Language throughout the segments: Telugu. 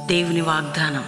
దేవుని వాగ్దానం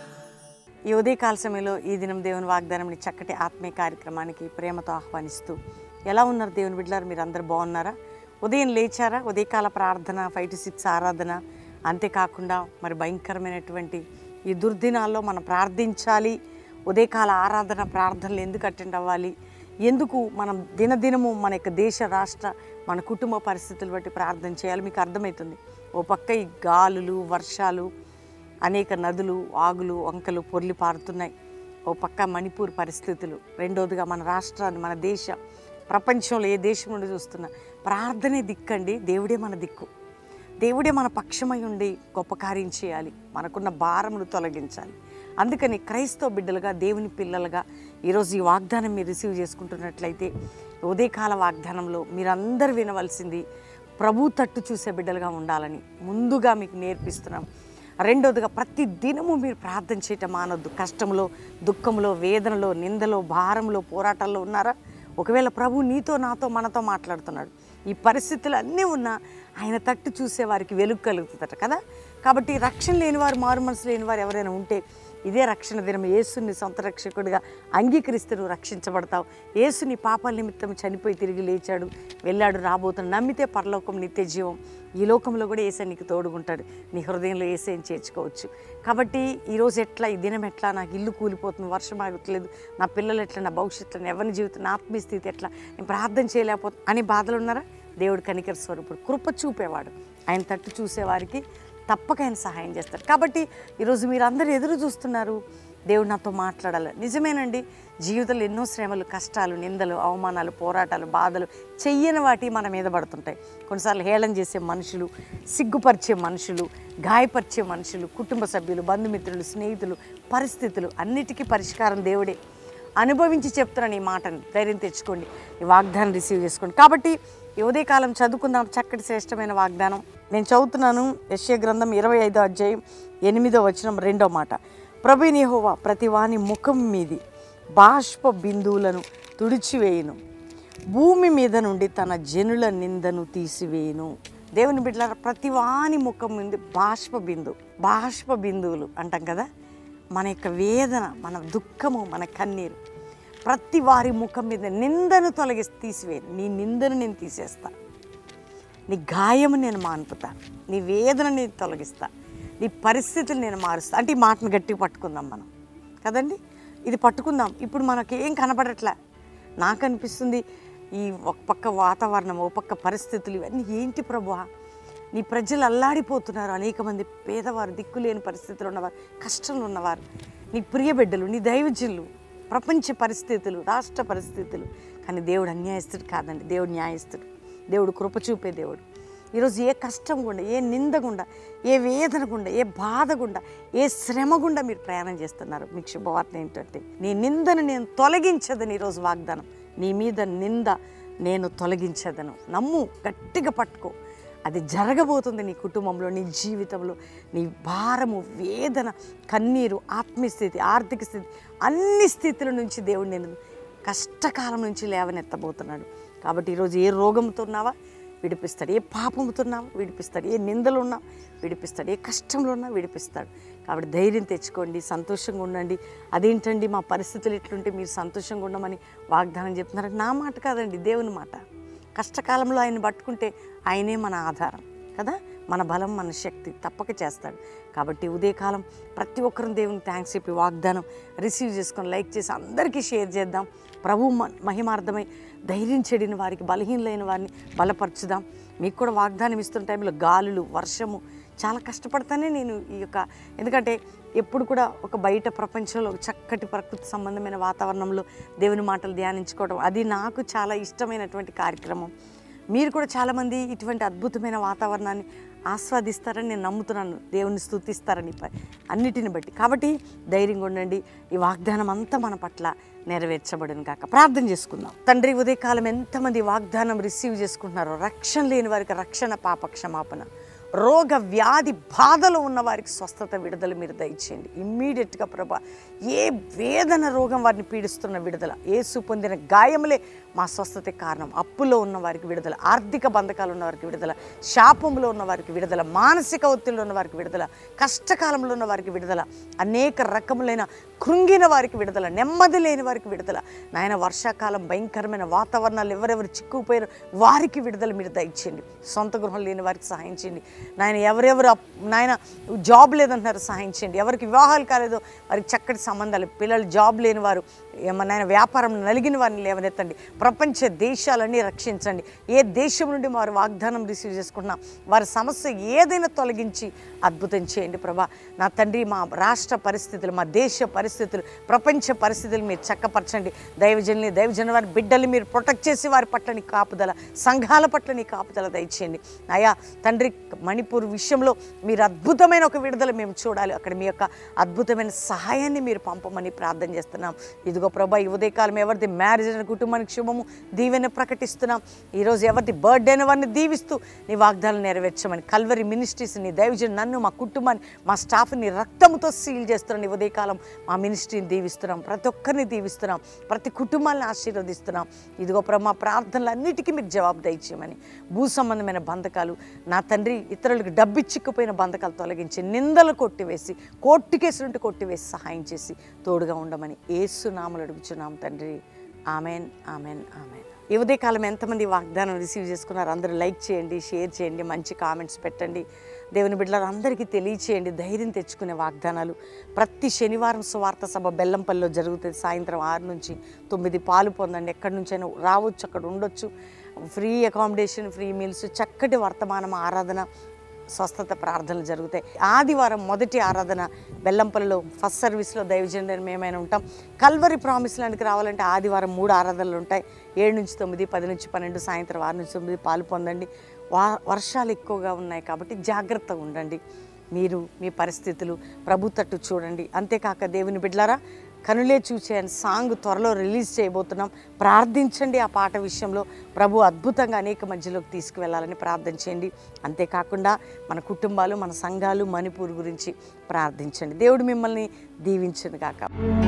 ఈ ఉదయకాల సమయంలో ఈ దినం దేవుని వాగ్దానంని చక్కటి ఆత్మీయ కార్యక్రమానికి ప్రేమతో ఆహ్వానిస్తూ ఎలా ఉన్నారు దేవుని బిడ్డలారు మీరు అందరు బాగున్నారా ఉదయం లేచారా ఉదయకాల ప్రార్థన ఫైవ్ టు సిక్స్ ఆరాధన అంతేకాకుండా మరి భయంకరమైనటువంటి ఈ దుర్దినాల్లో మనం ప్రార్థించాలి ఉదయకాల ఆరాధన ప్రార్థనలు ఎందుకు అటెండ్ అవ్వాలి ఎందుకు మనం దినదినము మన యొక్క దేశ రాష్ట్ర మన కుటుంబ పరిస్థితులు బట్టి ప్రార్థన చేయాలి మీకు అర్థమవుతుంది ఓ పక్క ఈ గాలులు వర్షాలు అనేక నదులు ఆగులు వంకలు పొర్లి పారుతున్నాయి ఓ పక్క మణిపూర్ పరిస్థితులు రెండోదిగా మన రాష్ట్రాన్ని మన దేశ ప్రపంచంలో ఏ దేశం నుండి చూస్తున్నా ప్రార్థనే దిక్కండి దేవుడే మన దిక్కు దేవుడే మన పక్షమై ఉండి గొప్ప కార్యం చేయాలి మనకున్న భారమును తొలగించాలి అందుకని క్రైస్తవ బిడ్డలుగా దేవుని పిల్లలుగా ఈరోజు ఈ వాగ్దానం మీరు రిసీవ్ చేసుకుంటున్నట్లయితే ఉదయకాల వాగ్దానంలో మీరందరూ వినవలసింది ప్రభు తట్టు చూసే బిడ్డలుగా ఉండాలని ముందుగా మీకు నేర్పిస్తున్నాం రెండోదిగా ప్రతి దినము మీరు ప్రార్థన చేయటం మానొద్దు కష్టంలో దుఃఖంలో వేదనలో నిందలో భారంలో పోరాటాల్లో ఉన్నారా ఒకవేళ ప్రభు నీతో నాతో మనతో మాట్లాడుతున్నాడు ఈ పరిస్థితులు అన్నీ ఉన్నా ఆయన తట్టు చూసే వారికి వెలుగు కలుగుతుందట కదా కాబట్టి రక్షణ లేని వారు మారు మనసు లేని వారు ఎవరైనా ఉంటే ఇదే రక్షణ దినం యేసుని సొంత రక్షకుడిగా అంగీకరిస్తే నువ్వు రక్షించబడతావు యేసు నీ పాపాల నిమిత్తం చనిపోయి తిరిగి లేచాడు వెళ్ళాడు రాబోతున్నాడు నమ్మితే పరలోకం నిత్య జీవం ఈ లోకంలో కూడా ఏసే నీకు తోడుగుంటాడు నీ హృదయంలో ఏసేని చేర్చుకోవచ్చు కాబట్టి ఈరోజు ఎట్లా ఈ దినం ఎట్లా నాకు ఇల్లు కూలిపోతుంది వర్షం ఆగట్లేదు నా పిల్లలు ఎట్లా నా భవిష్యత్తులో ఎవరిని జీవితం నా ఆత్మీయ స్థితి ఎట్లా నేను ప్రార్థన చేయలేకపోతే అని బాధలు ఉన్నారా దేవుడు కనికర స్వరూపుడు కృప చూపేవాడు ఆయన తట్టు చూసేవారికి తప్పక ఆయన సహాయం చేస్తారు కాబట్టి ఈరోజు మీరు అందరూ ఎదురు చూస్తున్నారు దేవుడు నాతో మాట్లాడాలి నిజమేనండి జీవితంలో ఎన్నో శ్రమలు కష్టాలు నిందలు అవమానాలు పోరాటాలు బాధలు చెయ్యని వాటి మన మీద పడుతుంటాయి కొన్నిసార్లు హేళన చేసే మనుషులు సిగ్గుపరిచే మనుషులు గాయపరిచే మనుషులు కుటుంబ సభ్యులు బంధుమిత్రులు స్నేహితులు పరిస్థితులు అన్నిటికీ పరిష్కారం దేవుడే అనుభవించి చెప్తున్నాను ఈ మాటని ధైర్యం తెచ్చుకోండి ఈ వాగ్దానం రిసీవ్ చేసుకోండి కాబట్టి ఈ ఉదయకాలం చదువుకుందాం చక్కటి శ్రేష్టమైన వాగ్దానం నేను చదువుతున్నాను యశ్య గ్రంథం ఇరవై ఐదో అధ్యాయం ఎనిమిదో వచనం రెండో మాట ప్రభు యెహోవా ప్రతి వాని ముఖం మీది బాష్ప బిందువులను తుడిచివేయును భూమి మీద నుండి తన జనుల నిందను తీసివేయును దేవుని బిడ్డల ప్రతి వాని ముఖం మీద బాష్ప బిందు బాష్ప బిందువులు అంటాం కదా మన యొక్క వేదన మన దుఃఖము మన కన్నీరు ప్రతి వారి ముఖం మీద నిందను తొలగి తీసివేయను నీ నిందను నేను తీసేస్తా నీ గాయము నేను మాన్పుతా నీ వేదన నేను తొలగిస్తా నీ పరిస్థితులు నేను మారుస్తా అంటే ఈ మాటను గట్టిగా పట్టుకుందాం మనం కదండి ఇది పట్టుకుందాం ఇప్పుడు మనకి ఏం కనపడట్లే నాకు అనిపిస్తుంది ఈ ఒక పక్క వాతావరణం ఒక పక్క పరిస్థితులు ఇవన్నీ ఏంటి ప్రభువా నీ ప్రజలు అల్లాడిపోతున్నారు అనేక మంది పేదవారు దిక్కులేని పరిస్థితులు ఉన్నవారు కష్టంలో ఉన్నవారు నీ ప్రియ బిడ్డలు నీ దైవజనులు ప్రపంచ పరిస్థితులు రాష్ట్ర పరిస్థితులు కానీ దేవుడు అన్యాయస్తుడు కాదండి దేవుడు న్యాయస్తుడు దేవుడు కృప చూపే దేవుడు ఈరోజు ఏ కష్టం గుండా ఏ నింద గుండా ఏ వేదన గుండా ఏ బాధ గుండా ఏ శ్రమ గుండా మీరు ప్రయాణం చేస్తున్నారు మీకు శుభవార్త ఏంటంటే నీ నిందను నేను తొలగించదని ఈరోజు వాగ్దానం నీ మీద నింద నేను తొలగించదను నమ్ము గట్టిగా పట్టుకో అది జరగబోతుంది నీ కుటుంబంలో నీ జీవితంలో నీ భారము వేదన కన్నీరు ఆత్మీయస్థితి ఆర్థిక స్థితి అన్ని స్థితుల నుంచి దేవుడు నేను కష్టకాలం నుంచి లేవనెత్తబోతున్నాడు కాబట్టి ఈరోజు ఏ రోగంతో ఉన్నావా విడిపిస్తాడు ఏ పాపంతో ఉన్నావా విడిపిస్తాడు ఏ నిందలు ఉన్నా విడిపిస్తాడు ఏ కష్టంలో ఉన్నా విడిపిస్తాడు కాబట్టి ధైర్యం తెచ్చుకోండి సంతోషంగా ఉండండి అదేంటండి మా పరిస్థితులు ఎట్లుంటే మీరు సంతోషంగా ఉండమని వాగ్దానం చెప్తున్నారు నా మాట కాదండి దేవుని మాట కష్టకాలంలో ఆయన పట్టుకుంటే ఆయనే మన ఆధారం కదా మన బలం మన శక్తి తప్పక చేస్తాడు కాబట్టి ఉదయకాలం ప్రతి ఒక్కరూ దేవుని థ్యాంక్స్ చెప్పి వాగ్దానం రిసీవ్ చేసుకొని లైక్ చేసి అందరికీ షేర్ చేద్దాం ప్రభు మ- మహిమార్థమై ధైర్యం చెడిన వారికి బలహీనలైన వారిని బలపరచుదాం మీకు కూడా వాగ్దానం ఇస్తున్న టైంలో గాలులు వర్షము చాలా కష్టపడతానే నేను ఈ యొక్క ఎందుకంటే ఎప్పుడు కూడా ఒక బయట ప్రపంచంలో ఒక చక్కటి ప్రకృతి సంబంధమైన వాతావరణంలో దేవుని మాటలు ధ్యానించుకోవడం అది నాకు చాలా ఇష్టమైనటువంటి కార్యక్రమం మీరు కూడా చాలామంది ఇటువంటి అద్భుతమైన వాతావరణాన్ని ఆస్వాదిస్తారని నేను నమ్ముతున్నాను దేవుని స్థుతిస్తారని ప- అన్నిటిని బట్టి కాబట్టి ధైర్యంగా ఉండండి ఈ వాగ్దానం అంతా మన పట్ల నెరవేర్చబడిన కాక ప్రార్థన చేసుకుందాం తండ్రి ఉదయకాలం ఎంతమంది వాగ్దానం రిసీవ్ చేసుకుంటున్నారో రక్షణ లేని వారికి రక్షణ పాప క్షమాపణ రోగ వ్యాధి బాధలో ఉన్న వారికి స్వస్థత విడుదల మీరు దయచేయండి ఇమ్మీడియట్గా ప్రభా ఏ వేదన రోగం వారిని పీడిస్తున్న విడుదల ఏసు పొందిన గాయములే మా స్వస్థతకి కారణం అప్పులో ఉన్న వారికి విడుదల ఆర్థిక బంధకాలు ఉన్న వారికి విడుదల శాపంలో ఉన్న వారికి విడుదల మానసిక ఒత్తిడిలో ఉన్న వారికి విడుదల కష్టకాలంలో ఉన్న వారికి విడుదల అనేక రకములైన కృంగిన వారికి విడుదల నెమ్మది లేని వారికి విడుదల నాయన వర్షాకాలం భయంకరమైన వాతావరణాలు ఎవరెవరు చిక్కుకుపోయారో వారికి విడుదల మీరు దయచేయండి సొంత గృహం లేని వారికి సహాయం చేయండి నాయన ఎవరెవరు అప్- నాయన జాబ్ లేదంటున్నారు సహాయం చేయండి ఎవరికి వివాహాలు కాలేదో వారికి చక్కటి సంబంధాలు పిల్లలు జాబ్ లేని వారు ఏమన్నా వ్యాపారం నలిగిన వారిని లేవనెత్తండి ప్రపంచ దేశాలన్నీ రక్షించండి ఏ దేశం నుండి వారు వాగ్దానం రిసీవ్ చేసుకుంటున్నా వారి సమస్య ఏదైనా తొలగించి అద్భుతం చేయండి ప్రభా నా తండ్రి మా రాష్ట్ర పరిస్థితులు మా దేశ పరిస్థితులు ప్రపంచ పరిస్థితులు మీరు చక్కపరచండి దైవజనుని దైవజన వారి బిడ్డల్ని మీరు ప్రొటెక్ట్ చేసి వారి పట్ల నీ కాపుదల సంఘాల పట్ల నీ కాపుదల దయచేయండి అయా తండ్రి మణిపూర్ విషయంలో మీరు అద్భుతమైన ఒక విడుదల మేము చూడాలి అక్కడ మీ యొక్క అద్భుతమైన సహాయాన్ని మీరు పంపమని ప్రార్థన చేస్తున్నాం ఇదిగో ప్రభా ఈ ఉదయకాలం ఎవరిది మ్యారేజ్ అయిన కుటుంబానికి శుభము దీవెన ప్రకటిస్తున్నాం ఈరోజు ఎవరిది బర్త్డే అయిన వారిని దీవిస్తూ నీ వాగ్దానం నెరవేర్చమని కల్వరి మినిస్ట్రీస్ నీ దైవజన్ నన్ను మా కుటుంబాన్ని మా స్టాఫ్ని రక్తంతో సీల్ చేస్తున్నాం ఈ ఉదయకాలం మా మినిస్ట్రీని దీవిస్తున్నాం ప్రతి ఒక్కరిని దీవిస్తున్నాం ప్రతి కుటుంబాన్ని ఆశీర్వదిస్తున్నాం ఇదిగో ప్రభు మా ప్రార్థనలన్నిటికీ మీకు జవాబు దయచేయమని భూ సంబంధమైన బంధకాలు నా తండ్రి ఇతరులకు డబ్బు చిక్కుపోయిన బంధకాలు తొలగించి నిందలు కొట్టివేసి కోర్టు కేసులు ఉంటే కొట్టివేసి సహాయం చేసి తోడుగా ఉండమని ఏసు నామలు అడుగుచున్నాం తండ్రి ఆమెన్ ఆమెన్ ఆమెన్ ఈ ఉదయకాలం ఎంతమంది వాగ్దానం రిసీవ్ చేసుకున్నారు అందరూ లైక్ చేయండి షేర్ చేయండి మంచి కామెంట్స్ పెట్టండి దేవుని బిడ్డలు అందరికీ తెలియచేయండి ధైర్యం తెచ్చుకునే వాగ్దానాలు ప్రతి శనివారం సువార్త సభ బెల్లంపల్లిలో జరుగుతుంది సాయంత్రం ఆరు నుంచి తొమ్మిది పాలు పొందండి ఎక్కడి నుంచైనా రావచ్చు అక్కడ ఉండొచ్చు ఫ్రీ అకామిడేషన్ ఫ్రీ మీల్స్ చక్కటి వర్తమానం ఆరాధన స్వస్థత ప్రార్థనలు జరుగుతాయి ఆదివారం మొదటి ఆరాధన బెల్లంపల్లిలో ఫస్ట్ సర్వీస్లో దైవజనుడు మేమైనా ఉంటాం కల్వరి ప్రామిస్ ల్యాండ్కి రావాలంటే ఆదివారం మూడు ఆరాధనలు ఉంటాయి ఏడు నుంచి తొమ్మిది పది నుంచి పన్నెండు సాయంత్రం ఆరు నుంచి తొమ్మిది పాలు పొందండి వా వర్షాలు ఎక్కువగా ఉన్నాయి కాబట్టి జాగ్రత్తగా ఉండండి మీరు మీ పరిస్థితులు ప్రభు తట్టు చూడండి అంతేకాక దేవుని బిడ్లారా కనులే చూసే అని సాంగ్ త్వరలో రిలీజ్ చేయబోతున్నాం ప్రార్థించండి ఆ పాట విషయంలో ప్రభు అద్భుతంగా అనేక మధ్యలోకి తీసుకువెళ్ళాలని ప్రార్థన చేయండి అంతేకాకుండా మన కుటుంబాలు మన సంఘాలు మణిపూర్ గురించి ప్రార్థించండి దేవుడు మిమ్మల్ని దీవించను కాక